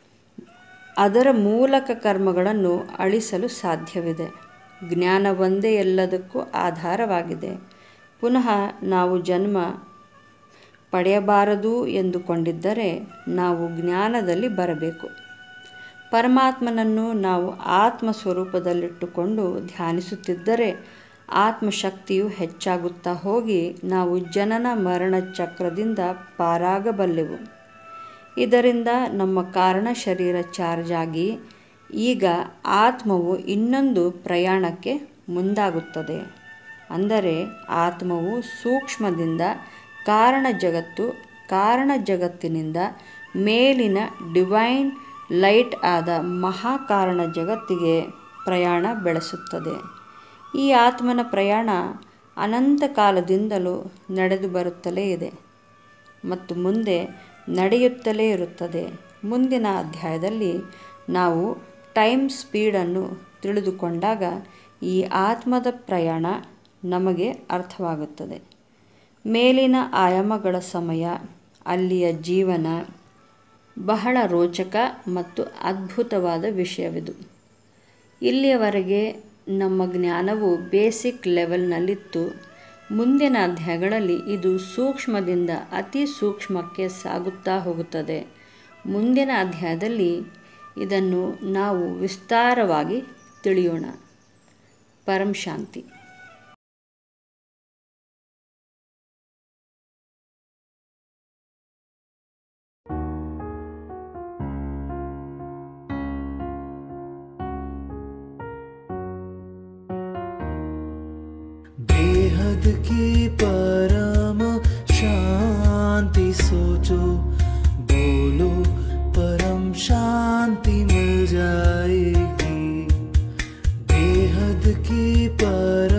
ಅದರ ಮೂಲಕ ಕರ್ಮಗಳನ್ನು ಅಳಿಸಲು ಸಾಧ್ಯವಿದೆ ಜ್ಞಾನ ಒಂದೇ ಎಲ್ಲದಕ್ಕೂ ಆಧಾರವಾಗಿದೆ ಪುನಃ ನಾವು ಜನ್ಮ ಪಡೆಯಬಾರದು ಎಂದುಕೊಂಡಿದ್ದರೆ ನಾವು ಜ್ಞಾನದಲ್ಲಿ ಬರಬೇಕು ಪರಮಾತ್ಮನನ್ನು ನಾವು ಆತ್ಮ ಸ್ವರೂಪದಲ್ಲಿಟ್ಟುಕೊಂಡು ಧ್ಯಾನಿಸುತ್ತಿದ್ದರೆ ಆತ್ಮಶಕ್ತಿಯು ಹೆಚ್ಚಾಗುತ್ತಾ ಹೋಗಿ ನಾವು ಜನನ ಮರಣ ಚಕ್ರದಿಂದ ಪಾರಾಗಬಲ್ಲೆವು ಇದರಿಂದ ನಮ್ಮ ಕಾರಣ ಶರೀರ ಚಾರ್ಜ್ ಆಗಿ ಈಗ ಆತ್ಮವು ಇನ್ನೊಂದು ಪ್ರಯಾಣಕ್ಕೆ ಮುಂದಾಗುತ್ತದೆ ಅಂದರೆ ಆತ್ಮವು ಸೂಕ್ಷ್ಮದಿಂದ ಕಾರಣ ಜಗತ್ತು ಕಾರಣ ಜಗತ್ತಿನಿಂದ ಮೇಲಿನ ಡಿವೈನ್ ಲೈಟ್ ಆದ ಮಹಾಕಾರಣ ಜಗತ್ತಿಗೆ ಪ್ರಯಾಣ ಬೆಳೆಸುತ್ತದೆ ಈ ಆತ್ಮನ ಪ್ರಯಾಣ ಅನಂತ ಕಾಲದಿಂದಲೂ ನಡೆದು ಬರುತ್ತಲೇ ಇದೆ ಮತ್ತು ಮುಂದೆ ನಡೆಯುತ್ತಲೇ ಇರುತ್ತದೆ ಮುಂದಿನ ಅಧ್ಯಾಯದಲ್ಲಿ ನಾವು ಟೈಮ್ ಸ್ಪೀಡನ್ನು ತಿಳಿದುಕೊಂಡಾಗ ಈ ಆತ್ಮದ ಪ್ರಯಾಣ ನಮಗೆ ಅರ್ಥವಾಗುತ್ತದೆ ಮೇಲಿನ ಆಯಾಮಗಳ ಸಮಯ ಅಲ್ಲಿಯ ಜೀವನ ಬಹಳ ರೋಚಕ ಮತ್ತು ಅದ್ಭುತವಾದ ವಿಷಯವಿದು ಇಲ್ಲಿಯವರೆಗೆ ನಮ್ಮ ಜ್ಞಾನವು ಬೇಸಿಕ್ ಲೆವೆಲ್ನಲ್ಲಿತ್ತು ಮುಂದಿನ ಅಧ್ಯಾಯಗಳಲ್ಲಿ ಇದು ಸೂಕ್ಷ್ಮದಿಂದ ಅತಿ ಸೂಕ್ಷ್ಮಕ್ಕೆ ಸಾಗುತ್ತಾ ಹೋಗುತ್ತದೆ ಮುಂದಿನ ಅಧ್ಯಾಯದಲ್ಲಿ ಇದನ್ನು ನಾವು ವಿಸ್ತಾರವಾಗಿ ತಿಳಿಯೋಣ ಪರಂ ಶಾಂತಿ बेहद की परम शांति सोचो बोलो परम शांति मिल जाएगी बेहद की परम